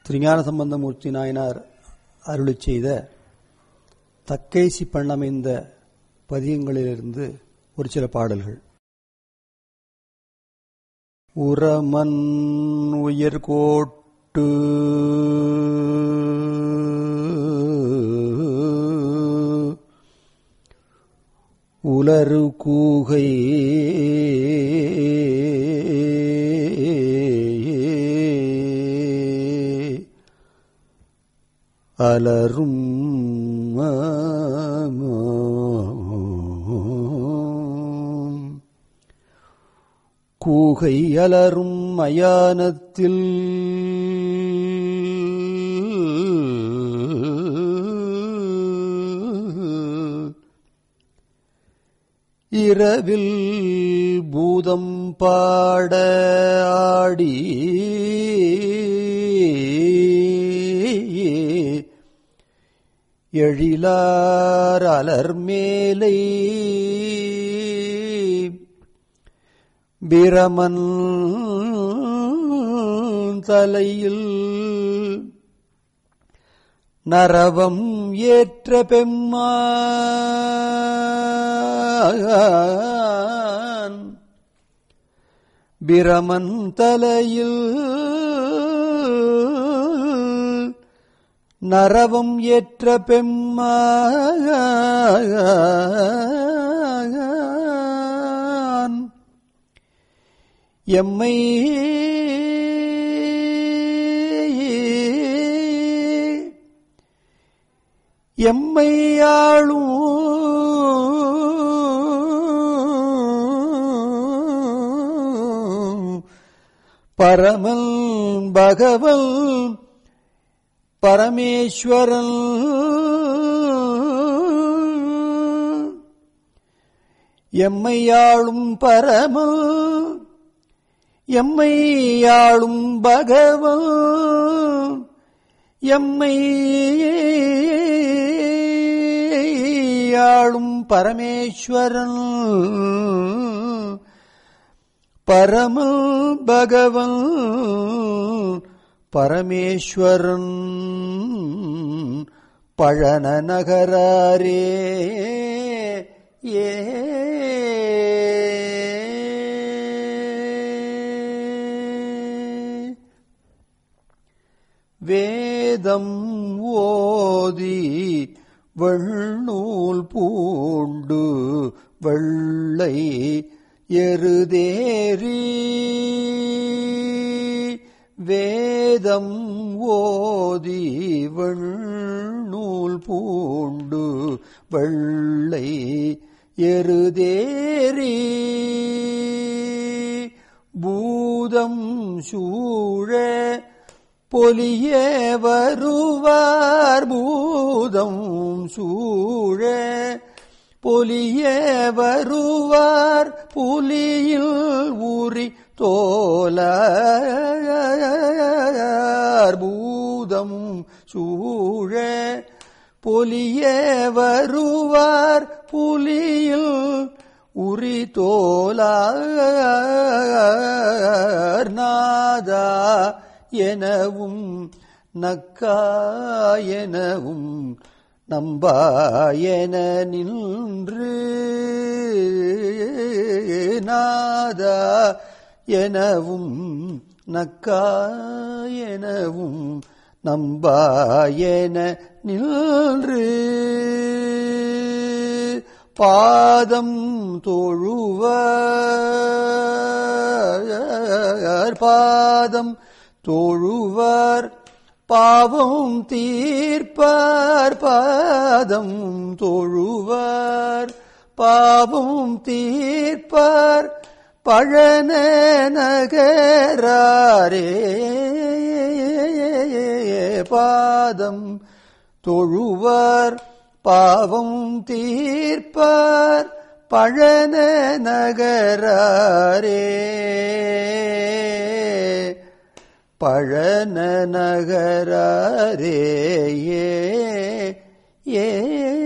திருஞான சம்பந்தமூர்த்தி நாயனார் அருளி செய்த தக்கைசி பண்ணமைந்த பதியங்களிலிருந்து ஒரு சில பாடல்கள் உரமன் உயர்கோட்டு உலரு கூகை அலரும் கூகை அலரும் மயானத்தில் இரவில் பூதம் பாட ஆடி எழிலார் அலர் மேலை பிரமன் தலையில் நரவம் ஏற்ற பெம்மான் பிரமன் தலையில் நரவம் ஏற்ற பெம்மான் எம்மை எம்மையாளும் பரமல் பகவல் பரமேஸ்வரன் எம்மையாளும் பரமல் எம்மையாளும் பகவன் எம்மை ஆளும் பரமேஸ்வரன் பரமல் பகவன் பரமேஸ்வரன் பழன நகராரே ஏ வேதம் ஓதி வெள்நூல் பூண்டு வெள்ளை எருதேரி வேதம் ஓதி வெள்நூல் பூண்டு வெள்ளை எருதேரி பூதம் சூழ பொலிய வருவார் பூதம் சூழ பொலிய வருவார் புலியில் ஊறி தோலார் பூதம் சூழ பொலிய வருவார் புலியில் உரி தோலார் நாதா எனவும் நக்காயனவும் நம்பாயன நின்று நாதா எனவும் நக்காயனவும் நம்பாயன நின்று பாதம் தொழுவார் பாதம் தொழுவார் பாவம் தீர்ப்பார் பாதம் தொழுவார் பாவம் தீர்ப்பார் பழன நகராரே பாதம் தொழுவார் பாவம் தீர்ப்பார் பழன நகராரே பழன நகரே ஏ ஏ